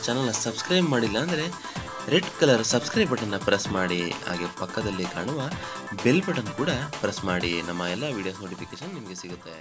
ಚಾನಲ್ನ ಸಬ್ಸ್ಕ್ರೈಬ್ ಮಾಡಿಲ್ಲ ಅಂದರೆ ರೆಡ್ ಕಲರ್ ಸಬ್ಸ್ಕ್ರೈಬ್ ಬಟನ್ನ ಪ್ರೆಸ್ ಮಾಡಿ ಹಾಗೆ ಪಕ್ಕದಲ್ಲಿ ಕಾಣುವ ಬೆಲ್ ಬಟನ್ ಕೂಡ ಪ್ರೆಸ್ ಮಾಡಿ ನಮ್ಮ ಎಲ್ಲ ವಿಡಿಯೋಸ್ ನೋಟಿಫಿಕೇಶನ್ ನಿಮಗೆ ಸಿಗುತ್ತೆ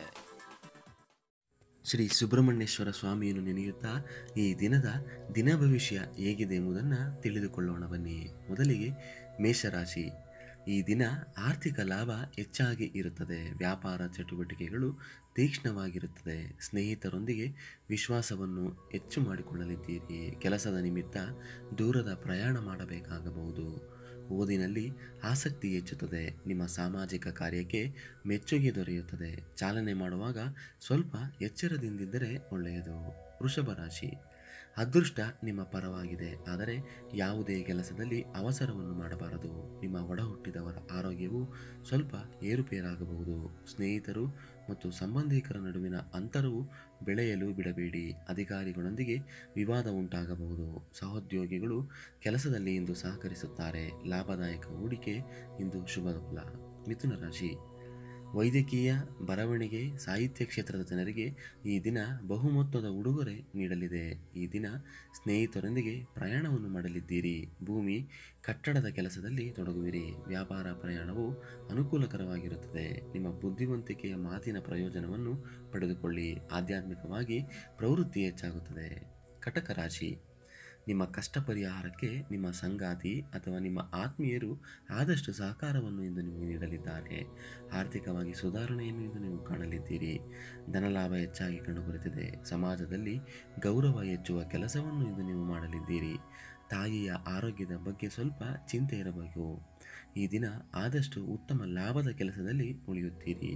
ಶ್ರೀ ಸುಬ್ರಹ್ಮಣ್ಯೇಶ್ವರ ಸ್ವಾಮಿಯನ್ನು ನೆನೆಯುತ್ತಾ ಈ ದಿನದ ದಿನ ಭವಿಷ್ಯ ಹೇಗಿದೆ ಎಂಬುದನ್ನು ತಿಳಿದುಕೊಳ್ಳೋಣ ಬನ್ನಿ ಮೊದಲಿಗೆ ಮೇಷರಾಶಿ ಈ ದಿನ ಆರ್ಥಿಕ ಲಾಭ ಹೆಚ್ಚಾಗಿ ಇರುತ್ತದೆ ವ್ಯಾಪಾರ ಚಟುವಟಿಕೆಗಳು ತೀಕ್ಷ್ಣವಾಗಿರುತ್ತದೆ ಸ್ನೇಹಿತರೊಂದಿಗೆ ವಿಶ್ವಾಸವನ್ನು ಹೆಚ್ಚು ಮಾಡಿಕೊಳ್ಳಲಿದ್ದೀರಿ ಕೆಲಸದ ನಿಮಿತ್ತ ದೂರದ ಪ್ರಯಾಣ ಮಾಡಬೇಕಾಗಬಹುದು ಓದಿನಲ್ಲಿ ಆಸಕ್ತಿ ಹೆಚ್ಚುತ್ತದೆ ನಿಮ್ಮ ಸಾಮಾಜಿಕ ಕಾರ್ಯಕ್ಕೆ ಮೆಚ್ಚುಗೆ ದೊರೆಯುತ್ತದೆ ಚಾಲನೆ ಮಾಡುವಾಗ ಸ್ವಲ್ಪ ಎಚ್ಚರದಿಂದಿದ್ದರೆ ಒಳ್ಳೆಯದು ವೃಷಭ ರಾಶಿ ಅದೃಷ್ಟ ನಿಮ್ಮ ಪರವಾಗಿದೆ ಆದರೆ ಯಾವುದೇ ಕೆಲಸದಲ್ಲಿ ಅವಸರವನ್ನು ಮಾಡಬಾರದು ನಿಮ್ಮ ಒಡ ಹುಟ್ಟಿದವರ ಆರೋಗ್ಯವು ಸ್ವಲ್ಪ ಏರುಪೇರಾಗಬಹುದು ಸ್ನೇಹಿತರು ಮತ್ತು ಸಂಬಂಧಿಕರ ನಡುವಿನ ಅಂತರವು ಬೆಳೆಯಲು ಬಿಡಬೇಡಿ ಅಧಿಕಾರಿಗಳೊಂದಿಗೆ ವಿವಾದ ಉಂಟಾಗಬಹುದು ಸಹೋದ್ಯೋಗಿಗಳು ಕೆಲಸದಲ್ಲಿ ಇಂದು ಸಹಕರಿಸುತ್ತಾರೆ ಲಾಭದಾಯಕ ಹೂಡಿಕೆ ಇಂದು ಶುಭ ಫಲ ಮಿಥುನ ರಾಶಿ ವೈದ್ಯಕೀಯ ಬರವಣಿಗೆ ಸಾಹಿತ್ಯ ಕ್ಷೇತ್ರದ ಜನರಿಗೆ ಈ ದಿನ ಬಹುಮೊತ್ತದ ಉಡುಗೊರೆ ನೀಡಲಿದೆ ಈ ದಿನ ಸ್ನೇಹಿತರೊಂದಿಗೆ ಪ್ರಯಾಣವನ್ನು ಮಾಡಲಿದ್ದೀರಿ ಭೂಮಿ ಕಟ್ಟಡದ ಕೆಲಸದಲ್ಲಿ ತೊಡಗುವಿರಿ ವ್ಯಾಪಾರ ಪ್ರಯಾಣವು ಅನುಕೂಲಕರವಾಗಿರುತ್ತದೆ ನಿಮ್ಮ ಬುದ್ಧಿವಂತಿಕೆಯ ಮಾತಿನ ಪ್ರಯೋಜನವನ್ನು ಪಡೆದುಕೊಳ್ಳಿ ಆಧ್ಯಾತ್ಮಿಕವಾಗಿ ಪ್ರವೃತ್ತಿ ಹೆಚ್ಚಾಗುತ್ತದೆ ಕಟಕ ರಾಶಿ ನಿಮ್ಮ ಕಷ್ಟ ಪರಿಹಾರಕ್ಕೆ ನಿಮ್ಮ ಸಂಗಾತಿ ಅಥವಾ ನಿಮ್ಮ ಆತ್ಮೀಯರು ಆದಷ್ಟು ಸಹಕಾರವನ್ನು ಇಂದು ನಿಮಗೆ ನೀಡಲಿದ್ದಾರೆ ಆರ್ಥಿಕವಾಗಿ ಸುಧಾರಣೆಯನ್ನು ಇಂದು ನೀವು ಕಾಣಲಿದ್ದೀರಿ ಧನಲಾಭ ಹೆಚ್ಚಾಗಿ ಕಂಡುಬರುತ್ತಿದೆ ಸಮಾಜದಲ್ಲಿ ಗೌರವ ಹೆಚ್ಚುವ ಕೆಲಸವನ್ನು ಇಂದು ನೀವು ಮಾಡಲಿದ್ದೀರಿ ತಾಯಿಯ ಆರೋಗ್ಯದ ಬಗ್ಗೆ ಸ್ವಲ್ಪ ಚಿಂತೆ ಇರಬೇಕು ಈ ದಿನ ಆದಷ್ಟು ಉತ್ತಮ ಲಾಭದ ಕೆಲಸದಲ್ಲಿ ಉಳಿಯುತ್ತೀರಿ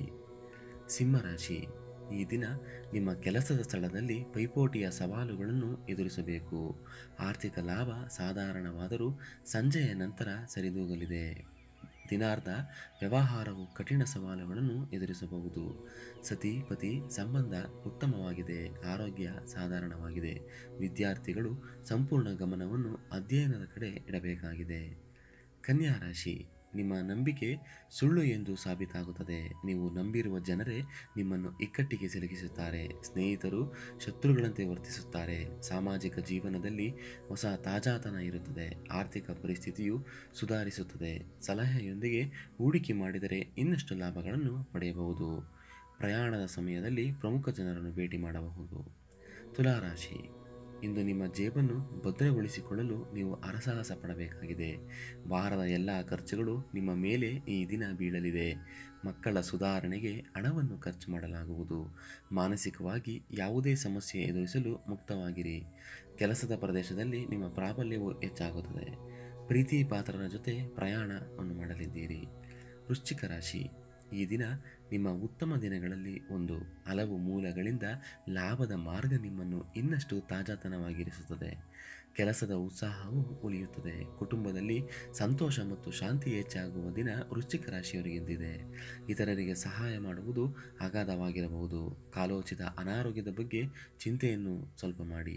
ಸಿಂಹರಾಶಿ ಈ ದಿನ ನಿಮ್ಮ ಕೆಲಸದ ಸ್ಥಳದಲ್ಲಿ ಪೈಪೋಟಿಯ ಸವಾಲುಗಳನ್ನು ಎದುರಿಸಬೇಕು ಆರ್ಥಿಕ ಲಾಭ ಸಾಧಾರಣವಾದರೂ ಸಂಜೆಯ ನಂತರ ಸರಿದೂಗಲಿದೆ ದಿನಾರ್ಧ ವ್ಯವಹಾರವು ಕಠಿಣ ಸವಾಲುಗಳನ್ನು ಎದುರಿಸಬಹುದು ಸತಿ ಪತಿ ಸಂಬಂಧ ಉತ್ತಮವಾಗಿದೆ ಆರೋಗ್ಯ ಸಾಧಾರಣವಾಗಿದೆ ವಿದ್ಯಾರ್ಥಿಗಳು ಸಂಪೂರ್ಣ ಗಮನವನ್ನು ಅಧ್ಯಯನದ ಕಡೆ ಇಡಬೇಕಾಗಿದೆ ಕನ್ಯಾ ರಾಶಿ ನಿಮ್ಮ ನಂಬಿಕೆ ಸುಳ್ಳು ಎಂದು ಸಾಬೀತಾಗುತ್ತದೆ ನೀವು ನಂಬಿರುವ ಜನರೇ ನಿಮ್ಮನ್ನು ಇಕ್ಕಟ್ಟಿಗೆ ಸಿಲುಕಿಸುತ್ತಾರೆ ಸ್ನೇಹಿತರು ಶತ್ರುಗಳಂತೆ ವರ್ತಿಸುತ್ತಾರೆ ಸಾಮಾಜಿಕ ಜೀವನದಲ್ಲಿ ಹೊಸ ತಾಜಾತನ ಇರುತ್ತದೆ ಆರ್ಥಿಕ ಪರಿಸ್ಥಿತಿಯು ಸುಧಾರಿಸುತ್ತದೆ ಸಲಹೆಯೊಂದಿಗೆ ಹೂಡಿಕೆ ಮಾಡಿದರೆ ಇನ್ನಷ್ಟು ಲಾಭಗಳನ್ನು ಪಡೆಯಬಹುದು ಪ್ರಯಾಣದ ಸಮಯದಲ್ಲಿ ಪ್ರಮುಖ ಜನರನ್ನು ಭೇಟಿ ಮಾಡಬಹುದು ತುಲಾರಾಶಿ ಇಂದು ನಿಮ್ಮ ಜೇಬನ್ನು ಭದ್ರಗೊಳಿಸಿಕೊಳ್ಳಲು ನೀವು ಅರಸಾಹಸ ಪಡಬೇಕಾಗಿದೆ ವಾರದ ಎಲ್ಲ ಖರ್ಚುಗಳು ನಿಮ್ಮ ಮೇಲೆ ಈ ದಿನ ಬೀಳಲಿದೆ ಮಕ್ಕಳ ಸುಧಾರಣೆಗೆ ಹಣವನ್ನು ಖರ್ಚು ಮಾಡಲಾಗುವುದು ಮಾನಸಿಕವಾಗಿ ಯಾವುದೇ ಸಮಸ್ಯೆ ಎದುರಿಸಲು ಮುಕ್ತವಾಗಿರಿ ಕೆಲಸದ ಪ್ರದೇಶದಲ್ಲಿ ನಿಮ್ಮ ಪ್ರಾಬಲ್ಯವು ಹೆಚ್ಚಾಗುತ್ತದೆ ಪ್ರೀತಿ ಪಾತ್ರರ ಜೊತೆ ಪ್ರಯಾಣವನ್ನು ಮಾಡಲಿದ್ದೀರಿ ವೃಶ್ಚಿಕ ರಾಶಿ ಈ ದಿನ ನಿಮ್ಮ ಉತ್ತಮ ದಿನಗಳಲ್ಲಿ ಒಂದು ಹಲವು ಮೂಲಗಳಿಂದ ಲಾಭದ ಮಾರ್ಗ ನಿಮ್ಮನ್ನು ಇನ್ನಷ್ಟು ತಾಜಾತನವಾಗಿರಿಸುತ್ತದೆ ಕೆಲಸದ ಉತ್ಸಾಹವು ಉಳಿಯುತ್ತದೆ ಕುಟುಂಬದಲ್ಲಿ ಸಂತೋಷ ಮತ್ತು ಶಾಂತಿ ಹೆಚ್ಚಾಗುವ ದಿನ ವೃಶ್ಚಿಕ ರಾಶಿಯವರಿಗೆಂದಿದೆ ಇತರರಿಗೆ ಸಹಾಯ ಮಾಡುವುದು ಅಗಾಧವಾಗಿರಬಹುದು ಕಾಲೋಚಿತ ಅನಾರೋಗ್ಯದ ಬಗ್ಗೆ ಚಿಂತೆಯನ್ನು ಸ್ವಲ್ಪ ಮಾಡಿ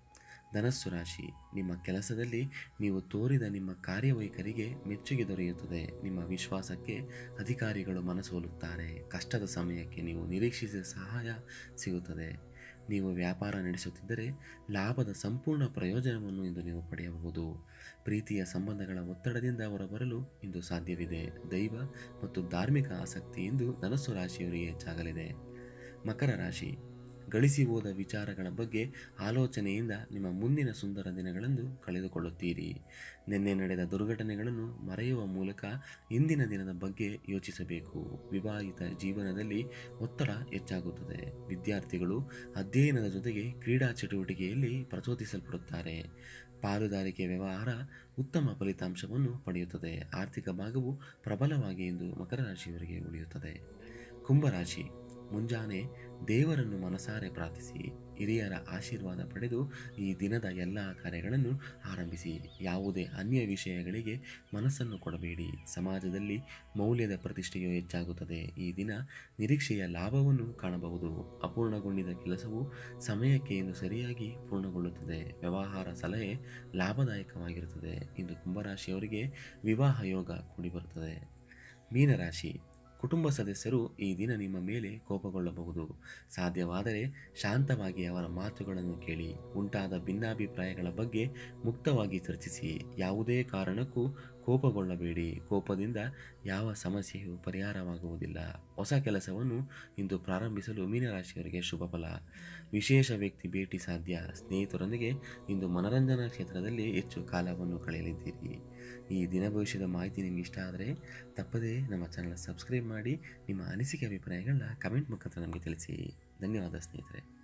ಧನಸ್ಸು ರಾಶಿ ನಿಮ್ಮ ಕೆಲಸದಲ್ಲಿ ನೀವು ತೋರಿದ ನಿಮ್ಮ ಕಾರ್ಯವೈಖರಿಗೆ ಮೆಚ್ಚುಗೆ ದೊರೆಯುತ್ತದೆ ನಿಮ್ಮ ವಿಶ್ವಾಸಕ್ಕೆ ಅಧಿಕಾರಿಗಳು ಮನಸೋಲುತ್ತಾರೆ ಕಷ್ಟದ ಸಮಯಕ್ಕೆ ನೀವು ನಿರೀಕ್ಷಿಸಿದ ಸಹಾಯ ಸಿಗುತ್ತದೆ ನೀವು ವ್ಯಾಪಾರ ನಡೆಸುತ್ತಿದ್ದರೆ ಲಾಭದ ಸಂಪೂರ್ಣ ಪ್ರಯೋಜನವನ್ನು ಇಂದು ನೀವು ಪಡೆಯಬಹುದು ಪ್ರೀತಿಯ ಸಂಬಂಧಗಳ ಒತ್ತಡದಿಂದ ಹೊರಬರಲು ಇಂದು ಸಾಧ್ಯವಿದೆ ದೈವ ಮತ್ತು ಧಾರ್ಮಿಕ ಆಸಕ್ತಿ ಇಂದು ಧನಸ್ಸು ರಾಶಿಯವರಿಗೆ ಹೆಚ್ಚಾಗಲಿದೆ ಮಕರ ರಾಶಿ ಗಳಿಸಿ ಹೋದ ವಿಚಾರಗಳ ಬಗ್ಗೆ ಆಲೋಚನೆಯಿಂದ ನಿಮ್ಮ ಮುಂದಿನ ಸುಂದರ ದಿನಗಳನ್ನು ಕಳೆದುಕೊಳ್ಳುತ್ತೀರಿ ನಿನ್ನೆ ನಡೆದ ದುರ್ಘಟನೆಗಳನ್ನು ಮರೆಯುವ ಮೂಲಕ ಇಂದಿನ ದಿನದ ಬಗ್ಗೆ ಯೋಚಿಸಬೇಕು ವಿವಾಹಿತ ಜೀವನದಲ್ಲಿ ಒತ್ತಡ ಹೆಚ್ಚಾಗುತ್ತದೆ ವಿದ್ಯಾರ್ಥಿಗಳು ಅಧ್ಯಯನದ ಜೊತೆಗೆ ಕ್ರೀಡಾ ಚಟುವಟಿಕೆಯಲ್ಲಿ ಪ್ರಚೋದಿಸಲ್ಪಡುತ್ತಾರೆ ಪಾಲುದಾರಿಕೆ ವ್ಯವಹಾರ ಉತ್ತಮ ಫಲಿತಾಂಶವನ್ನು ಪಡೆಯುತ್ತದೆ ಆರ್ಥಿಕ ಭಾಗವು ಪ್ರಬಲವಾಗಿ ಎಂದು ಮಕರ ರಾಶಿಯವರಿಗೆ ಉಳಿಯುತ್ತದೆ ಕುಂಭರಾಶಿ ಮುಂಜಾನೆ ದೇವರನ್ನು ಮನಸಾರೆ ಪ್ರಾರ್ಥಿಸಿ ಹಿರಿಯರ ಆಶೀರ್ವಾದ ಪಡೆದು ಈ ದಿನದ ಎಲ್ಲ ಕಾರ್ಯಗಳನ್ನು ಆರಂಭಿಸಿ ಯಾವುದೇ ಅನ್ಯ ವಿಷಯಗಳಿಗೆ ಮನಸ್ಸನ್ನು ಕೊಡಬೇಡಿ ಸಮಾಜದಲ್ಲಿ ಮೌಲ್ಯದ ಪ್ರತಿಷ್ಠೆಯು ಹೆಚ್ಚಾಗುತ್ತದೆ ಈ ದಿನ ನಿರೀಕ್ಷೆಯ ಲಾಭವನ್ನು ಕಾಣಬಹುದು ಅಪೂರ್ಣಗೊಂಡಿದ್ದ ಕೆಲಸವು ಸಮಯಕ್ಕೆ ಎಂದು ಸರಿಯಾಗಿ ಪೂರ್ಣಗೊಳ್ಳುತ್ತದೆ ವ್ಯವಹಾರ ಸಲಹೆ ಲಾಭದಾಯಕವಾಗಿರುತ್ತದೆ ಇಂದು ಕುಂಭರಾಶಿಯವರಿಗೆ ವಿವಾಹ ಯೋಗ ಕೂಡಿಬರುತ್ತದೆ ಮೀನರಾಶಿ ಕುಟುಂಬ ಸದಸ್ಯರು ಈ ದಿನ ನಿಮ್ಮ ಮೇಲೆ ಕೋಪಗೊಳ್ಳಬಹುದು ಸಾಧ್ಯವಾದರೆ ಶಾಂತವಾಗಿ ಅವರ ಮಾತುಗಳನ್ನು ಕೇಳಿ ಉಂಟಾದ ಭಿನ್ನಾಭಿಪ್ರಾಯಗಳ ಬಗ್ಗೆ ಮುಕ್ತವಾಗಿ ಚರ್ಚಿಸಿ ಯಾವುದೇ ಕಾರಣಕ್ಕೂ ಕೋಪಗೊಳ್ಳಬೇಡಿ ಕೋಪದಿಂದ ಯಾವ ಸಮಸ್ಯೆಯೂ ಪರಿಹಾರವಾಗುವುದಿಲ್ಲ ಹೊಸ ಕೆಲಸವನ್ನು ಇಂದು ಪ್ರಾರಂಭಿಸಲು ಮೀನರಾಶಿಯವರಿಗೆ ಶುಭ ಫಲ ವಿಶೇಷ ವ್ಯಕ್ತಿ ಭೇಟಿ ಸಾಧ್ಯ ಸ್ನೇಹಿತರೊಂದಿಗೆ ಇಂದು ಮನರಂಜನಾ ಕ್ಷೇತ್ರದಲ್ಲಿ ಹೆಚ್ಚು ಕಾಲವನ್ನು ಕಳೆಯಲಿದ್ದೀರಿ ಈ ದಿನ ಭವಿಷ್ಯದ ಮಾಹಿತಿ ನಿಮಗೆ ಇಷ್ಟ ಆದರೆ ತಪ್ಪದೇ ನಮ್ಮ ಚಾನಲ್ ಸಬ್ಸ್ಕ್ರೈಬ್ ಮಾಡಿ ನಿಮ್ಮ ಅನಿಸಿಕೆ ಅಭಿಪ್ರಾಯಗಳನ್ನ ಕಮೆಂಟ್ ಮುಖಾಂತರ ನಮಗೆ ತಿಳಿಸಿ ಧನ್ಯವಾದ ಸ್ನೇಹಿತರೆ